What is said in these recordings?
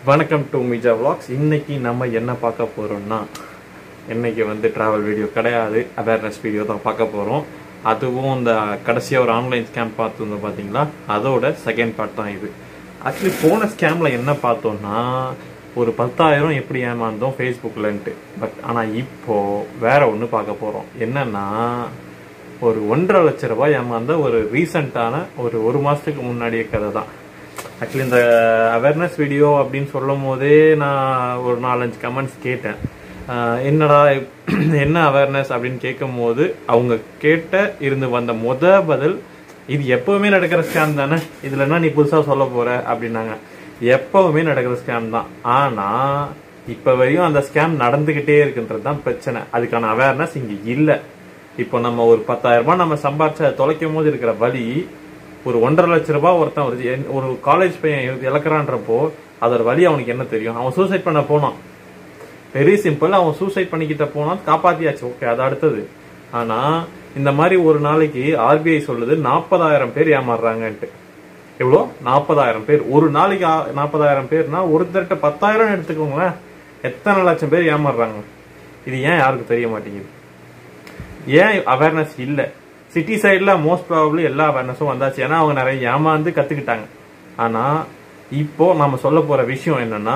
வணக்கம் to மிஜா vlogs இன்னைக்கு நம்ம என்ன பார்க்க போறோம்னா இன்னைக்கு வந்து டிராவல் வீடியோ கிடையாது அவேர்னஸ் வீடியோ தான் பார்க்க போறோம் அதுவும் இந்த கடைசியாக ஒரு ஆன்லைன் ஸ்கேம் பார்த்துருந்தோம் பார்த்தீங்களா அதோட செகண்ட் பார்ட் தான் இது ஆக்சுவலி போன ஸ்கேமில் என்ன பார்த்தோம்னா ஒரு பத்தாயிரம் எப்படி ஏமாந்தோம் ஃபேஸ்புக்கில்ன்ட்டு பட் ஆனால் இப்போ வேற ஒன்று பார்க்க போகிறோம் என்னன்னா ஒரு ஒன்றரை லட்ச ரூபாய் ஏமாந்த ஒரு ரீசண்டான ஒரு ஒரு மாதத்துக்கு முன்னாடியே கதை தான் ஆக்சுவலி இந்த அவேர்னஸ் வீடியோ அப்படின்னு சொல்லும் போதே நான் ஒரு நாலஞ்சு கமெண்ட்ஸ் கேட்டேன் ஆஹ் என்னடா என்ன அவேர்னஸ் அப்படின்னு கேட்கும் போது அவங்க கேட்ட இருந்து வந்த முத பதில் இது எப்பவுமே நடக்கிற ஸ்கேம் தானே இதுல என்ன நீ புதுசா சொல்ல போற அப்படின்னாங்க எப்பவுமே நடக்கிற ஸ்கேம் தான் ஆனா இப்ப வரையும் அந்த ஸ்கேம் நடந்துகிட்டே இருக்குன்றது தான் பிரச்சனை அதுக்கான அவேர்னஸ் இங்க இல்ல இப்போ நம்ம ஒரு பத்தாயிரம் ரூபாய் நம்ம சம்பாரிச்சு அதை தொலைக்கும் போது இருக்கிற வழி ஒரு ஒன்றரை லட்ச ரூபாய் ஒருத்தன் ஒரு என்- ஒரு காலேஜ் பையன் இழ- இழக்கிறான்றப்போ அதோட வழி அவனுக்கு என்ன தெரியும் அவன் சூசைட் பண்ண போனான் வெரி சிம்பிள் அவன் சூசைட் பண்ணிக்கிட்ட போனான் காப்பாத்தியாச்சு ஓகே அது அடுத்தது ஆனா இந்த மாதிரி ஒரு நாளைக்கு ஆர்பிஐ சொல்லுது நாற்பதாயிரம் பேர் ஏமாறுறாங்கன்ட்டு எவ்வளோ நாற்பதாயிரம் பேர் ஒரு நாளைக்கு நாற்பதாயிரம் பேர்னா ஒருத்தர்கிட்ட பத்தாயிரம் எடுத்துக்கோங்களேன் எத்தனை லட்சம் பேர் ஏமாறுறாங்க இது ஏன் யாருக்கும் தெரிய மாட்டேங்குது ஏன் அவேர்னஸ் இல்ல சிட்டி சைடுல மோஸ்ட் ப்ராபப்ளி எல்லா அவேர்னஸும் வந்தாச்சு ஏன்னா அவங்க நிறைய ஏமாந்து கத்துக்கிட்டாங்க ஆனா இப்போ நம்ம சொல்ல போற விஷயம் என்னன்னா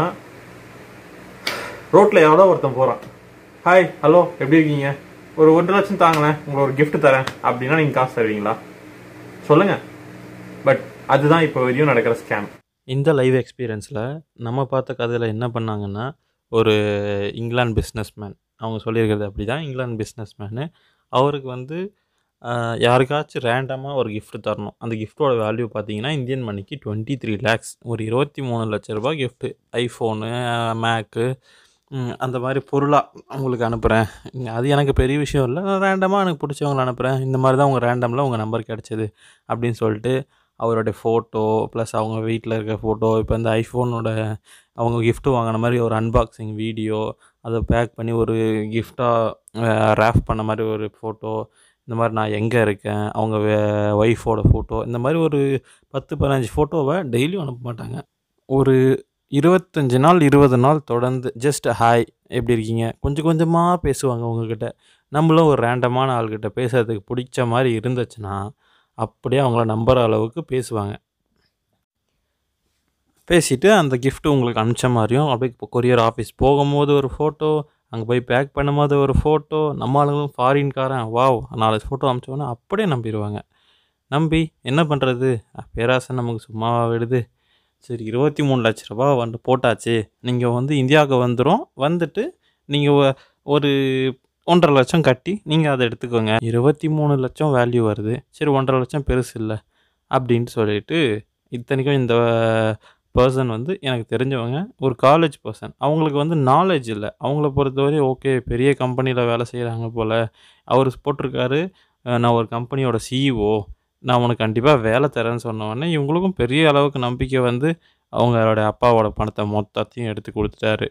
ரோட்ல எவ்வளோ ஒருத்தன் போறான் ஹாய் ஹலோ எப்படி இருக்கீங்க ஒரு ஒன்றரை லட்சம் தாங்களேன் உங்களுக்கு ஒரு gift தரேன் அப்படின்னா நீங்க காசு தருவீங்களா சொல்லுங்க பட் அதுதான் இப்போ வரையும் நடக்கிற ஸ்கேம் இந்த லைவ் எக்ஸ்பீரியன்ஸில் நம்ம பார்த்த கதையில் என்ன பண்ணாங்கன்னா ஒரு இங்கிலாந்து பிஸ்னஸ்மேன் அவங்க சொல்லியிருக்கிறது அப்படி தான் இங்கிலாந்து பிஸ்னஸ்மேனு அவருக்கு வந்து ஆஹ், யாருக்காச்சும் ரேண்டமாக ஒரு gift தரணும் அந்த கிஃப்ட்டோட வேல்யூ பார்த்தீங்கன்னா இந்தியன் மணிக்கு டுவெண்ட்டி த்ரீ லேக்ஸ் ஒரு இருபத்தி மூணு லட்ச ரூபாய் கிஃப்ட்டு ஐஃபோனு மேக்கு அந்த மாதிரி பொருளாக உங்களுக்கு அனுப்புகிறேன் அது எனக்கு பெரிய விஷயம் இல்லை நான் ரேண்டமாக எனக்கு பிடிச்சவங்களை அனுப்புகிறேன் இந்த மாதிரி தான் உங்கள் ரேண்டமில் உங்கள் நம்பர் கிடச்சிது அப்படின்னு சொல்லிட்டு அவருடைய ஃபோட்டோ ப்ளஸ் அவங்க வீட்டில் இருக்க ஃபோட்டோ இப்போ இந்த ஐஃபோனோட அவங்க gift வாங்கின மாதிரி ஒரு அன்பாக்சிங் வீடியோ அதை பேக் பண்ணி ஒரு கிஃப்டாக ரேஃப் பண்ண மாதிரி ஒரு ஃபோட்டோ இந்த மாதிரி நான் எங்கே இருக்கேன் அவங்க ஒய்ஃபோட ஃபோட்டோ இந்த மாதிரி ஒரு பத்து பதினஞ்சு ஃபோட்டோவை டெய்லியும் அனுப்ப மாட்டாங்க ஒரு இருபத்தஞ்சு நாள் இருபது நாள் தொடர்ந்து ஜஸ்ட் ஹாய் எப்படி இருக்கீங்க கொஞ்சம் கொஞ்சமாக பேசுவாங்க உங்ககிட்ட நம்மளும் ஒரு ரேண்டமான ஆள்கிட்ட பேசுறதுக்கு பிடிச்ச மாதிரி இருந்துச்சுன்னா அப்படியே அவங்கள நம்புற அளவுக்கு பேசுவாங்க பேசிட்டு அந்த gift உங்களுக்கு அனுப்பிச்ச மாதிரியும் அப்படியே இப்போ கொரியர் ஆஃபீஸ் போகும்போது ஒரு ஃபோட்டோ அங்கே போய் பேக் பண்ணும்போது ஒரு ஃபோட்டோ நம்ம ஆளுங்களும் ஃபாரின்காரன் வாவ் நாலு ஃபோட்டோ அனுப்பிச்சோன்னா அப்படியே நம்பிடுவாங்க நம்பி என்ன பண்ணுறது பேராசை நமக்கு சும்மாவா விடுது சரி இருபத்தி மூணு லட்ச ரூபா வந்து போட்டாச்சு நீங்கள் வந்து இந்தியாவுக்கு வந்துடும் வந்துட்டு நீங்கள் ஒரு ஒன்றரை லட்சம் கட்டி நீங்கள் அதை எடுத்துக்கோங்க இருபத்தி மூணு லட்சம் வேல்யூ வருது சரி ஒன்றரை லட்சம் பெருசு இல்லை அப்படின்ட்டு சொல்லிட்டு இத்தனைக்கும் இந்த பர்சன் வந்து எனக்கு தெரிஞ்சவங்க ஒரு காலேஜ் பர்சன் அவங்களுக்கு வந்து நாலேஜ் இல்லை அவங்கள பொறுத்தவரை ஓகே பெரிய கம்பெனியில் வேலை செய்கிறாங்க போல் அவர் போட்டிருக்காரு அஹ், நான் ஒரு கம்பெனியோட சிஇஓ நான் உனக்கு கண்டிப்பாக வேலை தரேன்னு சொன்ன உடனே இவங்களுக்கும் பெரிய அளவுக்கு நம்பிக்கை வந்து அவங்களோட அப்பாவோட பணத்தை மொத்தத்தையும் எடுத்து கொடுத்துட்டாரு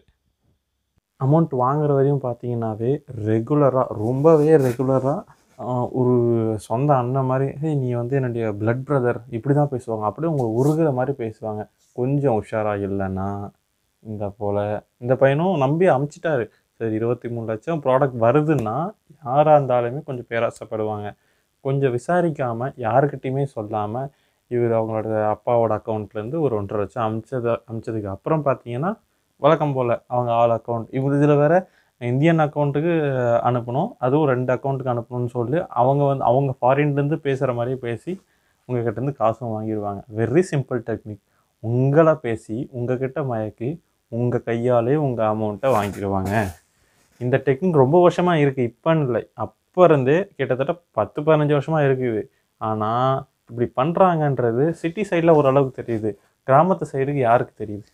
அமௌண்ட் வாங்குற வரையும் பார்த்தீங்கன்னாவே ரெகுலராக ரொம்பவே ரெகுலராக ஒரு சொந்த அண்ணன் மாதிரி "ஏய், நீ வந்து என்னுடைய பிளட் பிரதர் இப்படி தான் பேசுவாங்க அப்படியே உங்களை உருகுற மாதிரி பேசுவாங்க கொஞ்சம் உஷாராக இல்லைன்னா இந்த போல் இந்த பையனும் நம்பி அமுச்சிட்டாரு சரி இருபத்தி மூணு லட்சம் ப்ராடக்ட் வருதுன்னா யாராக இருந்தாலுமே கொஞ்சம் பேராசைப்படுவாங்க கொஞ்சம் விசாரிக்காமல் யாருக்கிட்டையுமே சொல்லாமல் இவர் அவங்களோட அப்பாவோட அக்கௌண்ட்லேருந்து ஒரு ஒன்றரை லட்சம் அமிச்சத அமிச்சதுக்கு அப்புறம் பார்த்தீங்கன்னா வழக்கம் போல் அவங்க ஆள் அக்கௌண்ட் இவர் இதில் வேற இந்தியன் அக்கௌண்ட்டுக்கு அனுப்பணும் அதுவும் ரெண்டு அக்கௌண்ட்டுக்கு அனுப்பணும்னு சொல்லி அவங்க வந்து அவங்க ஃபாரின்லேருந்து பேசுகிற மாதிரியே பேசி உங்ககிட்டேருந்து காசும் வாங்கிடுவாங்க வெரி சிம்பிள் டெக்னிக் உங்களை பேசி உங்ககிட்ட மயக்கி உங்கள் கையாலே உங்கள் அமௌண்ட்டை வாங்கிடுவாங்க இந்த டெக்னிக் ரொம்ப வருஷமாக இருக்குது இப்போன்னு இல்லை அப்போ இருந்தே கிட்டத்தட்ட பத்து பதினஞ்சு வருஷமாக இருக்குது ஆனால் இப்படி பண்ணுறாங்கன்றது சிட்டி சைடில் ஓரளவுக்கு தெரியுது கிராமத்து சைடுக்கு யாருக்கு தெரியுது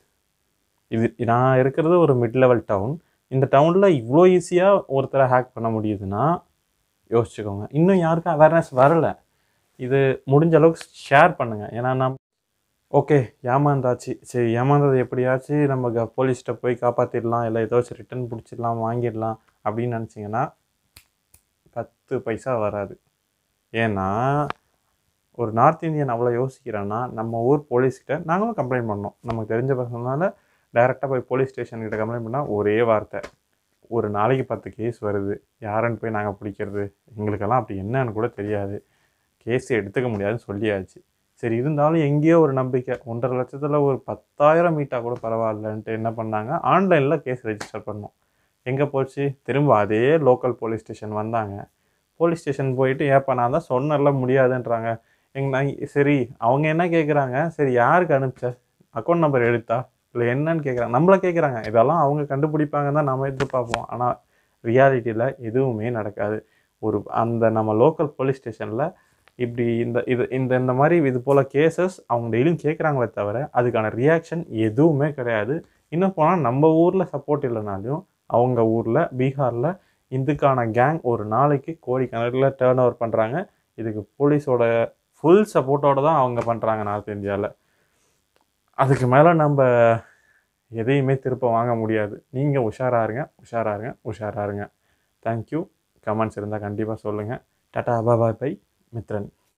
இது நான் இருக்கிறது ஒரு மிட் லெவல் டவுன் இந்த டவுனில் இவ்வளோ ஈஸியாக ஒருத்தரை ஹேக் பண்ண முடியுதுன்னா யோசிச்சுக்கோங்க இன்னும் யாருக்கும் அவேர்னஸ் வரலை இது முடிஞ்ச அளவுக்கு ஷேர் பண்ணுங்கள் ஏன்னா நான் ஓகே ஏமாந்தாச்சு சரி ஏமாந்தது எப்படியாச்சும் நம்ம க போலீஸ்கிட்ட போய் காப்பாற்றிடலாம் இல்லை ஏதாச்சும் ரிட்டர்ன் பிடிச்சிடலாம் வாங்கிடலாம் அப்படின்னு நினச்சிங்கன்னா பத்து பைசா வராது ஏன்னா ஒரு நார்த் இந்தியன் அவ்வளோ யோசிக்கிறேன்னா நம்ம ஊர் போலீஸ்கிட்ட நாங்களும் கம்ப்ளைண்ட் பண்ணோம் நமக்கு தெரிஞ்ச பசங்களால டைரெக்டாக போய் போலீஸ் ஸ்டேஷன் கிட்ட கம்ப்ளைண்ட் பண்ணால் ஒரே வார்த்தை ஒரு நாளைக்கு பத்து கேஸ் வருது யாருன்னு போய் நாங்கள் பிடிக்கிறது எங்களுக்கெல்லாம் அப்படி என்னன்னு கூட தெரியாது கேஸ் எடுத்துக்க முடியாதுன்னு சொல்லியாச்சு சரி இருந்தாலும் எங்கேயோ ஒரு நம்பிக்கை ஒன்றரை லட்சத்தில் ஒரு பத்தாயிரம் மீட்டாக கூட பரவாயில்லன்ட்டு என்ன பண்ணாங்க ஆன்லைனில் கேஸ் ரெஜிஸ்டர் பண்ணோம் எங்கே போச்சு திரும்ப அதே லோக்கல் போலீஸ் ஸ்டேஷன் வந்தாங்க போலீஸ் ஸ்டேஷன் போயிட்டு ஏப்பா நான் தான் சொன்னல முடியாதுன்றாங்க எங்க நான் சரி அவங்க என்ன கேட்குறாங்க சரி யாருக்கு அனுப்பிச்ச அக்கௌண்ட் நம்பர் எடுத்தா இல்லை என்னன்னு கேட்குறாங்க நம்மள கேட்குறாங்க இதெல்லாம் அவங்க கண்டுபிடிப்பாங்க தான் நம்ம எதிர்பார்ப்போம் ஆனால் ரியாலிட்டியில் எதுவுமே நடக்காது ஒரு அந்த நம்ம லோக்கல் போலீஸ் ஸ்டேஷனில் இப்படி இந்த இது இந்த இந்த மாதிரி இது போல் கேசஸ் அவங்க டெய்லியும் கேட்குறாங்களே தவிர அதுக்கான ரியாக்ஷன் எதுவுமே கிடையாது இன்னும் போனால் நம்ம ஊரில் சப்போர்ட் இல்லைனாலும் அவங்க ஊரில் பீகாரில் இதுக்கான கேங் ஒரு நாளைக்கு கோடிக்கணக்கில் டேர்ன் ஓவர் பண்ணுறாங்க இதுக்கு போலீஸோட ஃபுல் சப்போர்ட்டோட தான் அவங்க பண்ணுறாங்க நார்த் இந்தியாவில் அதுக்கு மேலே நம்ம எதையுமே திருப்ப வாங்க முடியாது நீங்கள் உஷாராக இருங்க உஷாராக இருங்க உஷாராக இருங்க தேங்க்யூ கமெண்ட்ஸ் இருந்தால் கண்டிப்பாக சொல்லுங்கள் டாட்டா பாய் பை மித்ரன்